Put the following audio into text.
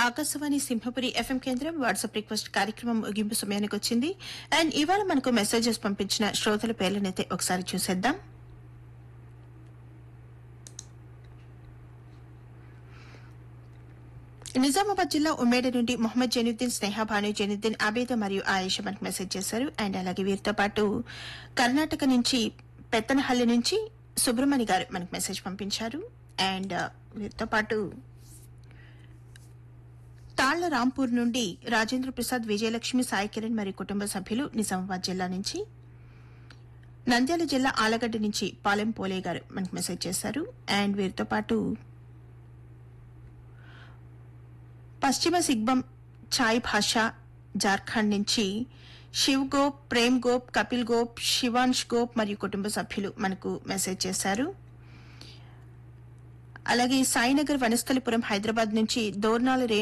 Akashvani Simhapuri FM కేంద్రం WhatsApp request కార్యక్రమం ముగింపు సమయానికి వచ్చింది అండ్ ఇవాళ మనకు మెసేజెస్ పంపించిన శ్రోతల పేర్లనైతే ఒకసారి చూసేద్దాం నిజామాబాద్ జిల్లా ఉమ్మేడ నుండి మొహమ్మద్ జైనుద్దీన్ స్నేహ భాను జైనుద్దీన్ ఆబేద మరియు ఆయేష మనకు మెసేజ్ చేశారు అండ్ అలాగే వీరితో పాటు కర్ణాటక నుంచి పెత్తనహల్లి నుంచి సుబ్రహ్మణి గారు మనకు మెసేజ్ పంపించారు అండ్ ఆ, వీరితో పాటు తాళ్ల రాంపూర్ నుండి రాజేంద్ర ప్రసాద్ విజయలక్ష్మి సాయి కిరణ్ మరియు కుటుంబ సభ్యులు నిజామాబాద్ జిల్లా నుంచి నంద్యాల జిల్లా ఆలగడ్డ నుంచి పాలెం పోలే గారు మనకు మెసేజ్ చేశారు అండ్ వీరితో పాటు పశ్చిమ సిగ్బం ఛాయ్ భాష జార్ఖండ్ నుంచి శివ్ గోప్ ప్రేమ్ గోప్ కపిల్ గోప్ శివాంష్ గోప్ మరియు కుటుంబ సభ్యులు మనకు మెసేజ్ చేశారు అలాగే సాయినగర్ వనస్థలిపురం హైదరాబాద్ నుంచి దోర్నాల రే